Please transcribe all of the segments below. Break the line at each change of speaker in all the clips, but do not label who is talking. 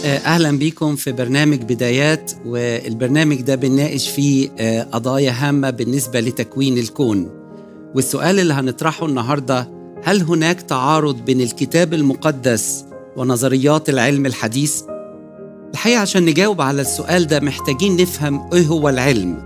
اهلا بيكم في برنامج بدايات والبرنامج ده بنناقش فيه قضايا هامه بالنسبه لتكوين الكون والسؤال اللي هنطرحه النهارده هل هناك تعارض بين الكتاب المقدس ونظريات العلم الحديث الحقيقه عشان نجاوب على السؤال ده محتاجين نفهم ايه هو العلم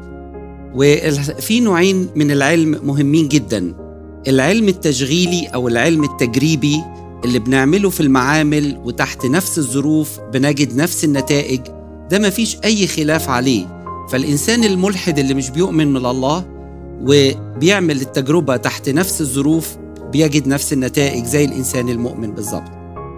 وفي نوعين من العلم مهمين جدا العلم التشغيلي او العلم التجريبي اللي بنعمله في المعامل وتحت نفس الظروف بنجد نفس النتائج ده مفيش أي خلاف عليه فالإنسان الملحد اللي مش بيؤمن من الله وبيعمل التجربة تحت نفس الظروف بيجد نفس النتائج زي الإنسان المؤمن بالظبط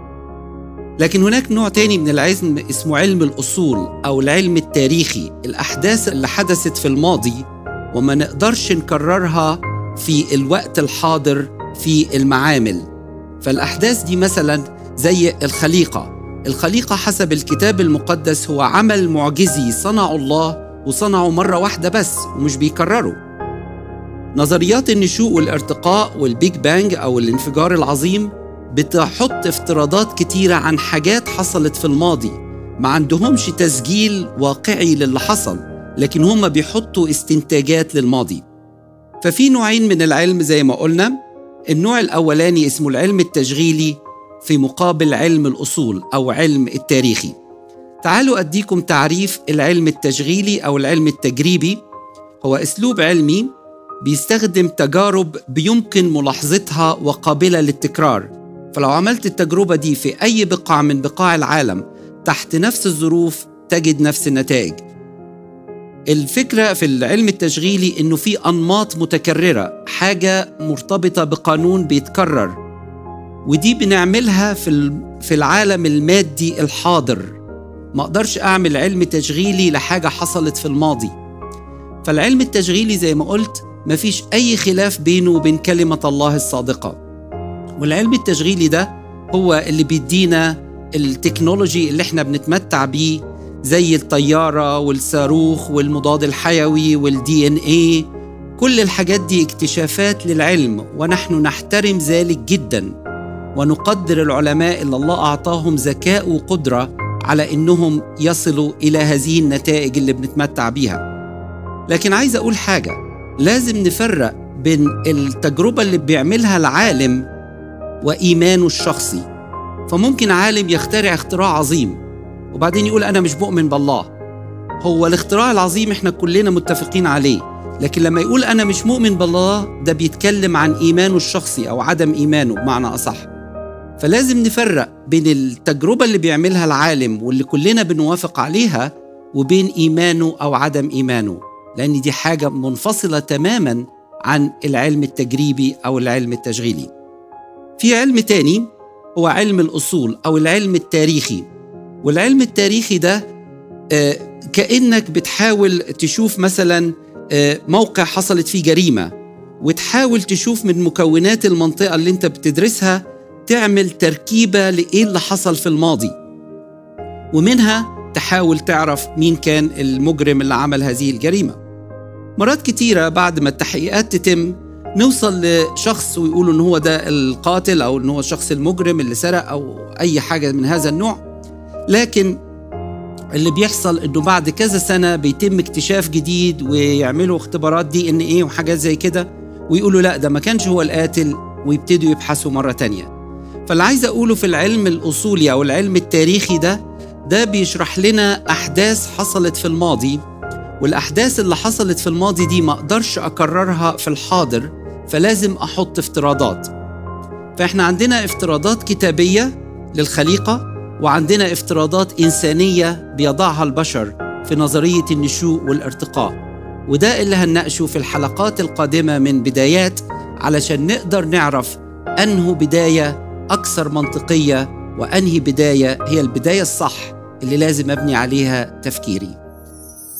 لكن هناك نوع تاني من العلم اسمه علم الأصول أو العلم التاريخي الأحداث اللي حدثت في الماضي وما نقدرش نكررها في الوقت الحاضر في المعامل فالأحداث دي مثلا زي الخليقة الخليقة حسب الكتاب المقدس هو عمل معجزي صنعه الله وصنعه مرة واحدة بس ومش بيكرره نظريات النشوء والارتقاء والبيج بانج أو الانفجار العظيم بتحط افتراضات كتيرة عن حاجات حصلت في الماضي ما عندهمش تسجيل واقعي للي حصل لكن هم بيحطوا استنتاجات للماضي ففي نوعين من العلم زي ما قلنا النوع الأولاني اسمه العلم التشغيلي في مقابل علم الأصول أو علم التاريخي تعالوا أديكم تعريف العلم التشغيلي أو العلم التجريبي هو أسلوب علمي بيستخدم تجارب بيمكن ملاحظتها وقابلة للتكرار فلو عملت التجربة دي في أي بقعة من بقاع العالم تحت نفس الظروف تجد نفس النتائج الفكرة في العلم التشغيلي إنه في أنماط متكررة حاجة مرتبطة بقانون بيتكرر ودي بنعملها في في العالم المادي الحاضر ما أقدرش أعمل علم تشغيلي لحاجة حصلت في الماضي فالعلم التشغيلي زي ما قلت مفيش أي خلاف بينه وبين كلمة الله الصادقة والعلم التشغيلي ده هو اللي بيدينا التكنولوجي اللي احنا بنتمتع بيه زي الطيارة والصاروخ والمضاد الحيوي والدي ان ايه كل الحاجات دي اكتشافات للعلم ونحن نحترم ذلك جدا ونقدر العلماء اللي الله أعطاهم ذكاء وقدرة على إنهم يصلوا إلى هذه النتائج اللي بنتمتع بيها لكن عايز أقول حاجة لازم نفرق بين التجربة اللي بيعملها العالم وإيمانه الشخصي فممكن عالم يخترع اختراع عظيم وبعدين يقول أنا مش مؤمن بالله هو الاختراع العظيم احنا كلنا متفقين عليه لكن لما يقول أنا مش مؤمن بالله ده بيتكلم عن إيمانه الشخصي أو عدم إيمانه بمعنى أصح فلازم نفرق بين التجربة اللي بيعملها العالم واللي كلنا بنوافق عليها وبين إيمانه أو عدم إيمانه لأن دي حاجة منفصلة تماما عن العلم التجريبي أو العلم التشغيلي في علم تاني هو علم الأصول أو العلم التاريخي والعلم التاريخي ده آه كأنك بتحاول تشوف مثلا آه موقع حصلت فيه جريمة وتحاول تشوف من مكونات المنطقة اللي انت بتدرسها تعمل تركيبة لإيه اللي حصل في الماضي ومنها تحاول تعرف مين كان المجرم اللي عمل هذه الجريمة مرات كتيرة بعد ما التحقيقات تتم نوصل لشخص ويقولوا ان هو ده القاتل او ان هو الشخص المجرم اللي سرق او اي حاجة من هذا النوع لكن اللي بيحصل انه بعد كذا سنه بيتم اكتشاف جديد ويعملوا اختبارات دي ان ايه وحاجات زي كده ويقولوا لا ده ما كانش هو القاتل ويبتدوا يبحثوا مره تانية فاللي عايز اقوله في العلم الاصولي او العلم التاريخي ده ده بيشرح لنا احداث حصلت في الماضي والاحداث اللي حصلت في الماضي دي ما اقدرش اكررها في الحاضر فلازم احط افتراضات فاحنا عندنا افتراضات كتابيه للخليقه وعندنا افتراضات إنسانية بيضعها البشر في نظرية النشوء والارتقاء وده اللي هنناقشه في الحلقات القادمة من بدايات علشان نقدر نعرف أنه بداية أكثر منطقية وأنهي بداية هي البداية الصح اللي لازم أبني عليها تفكيري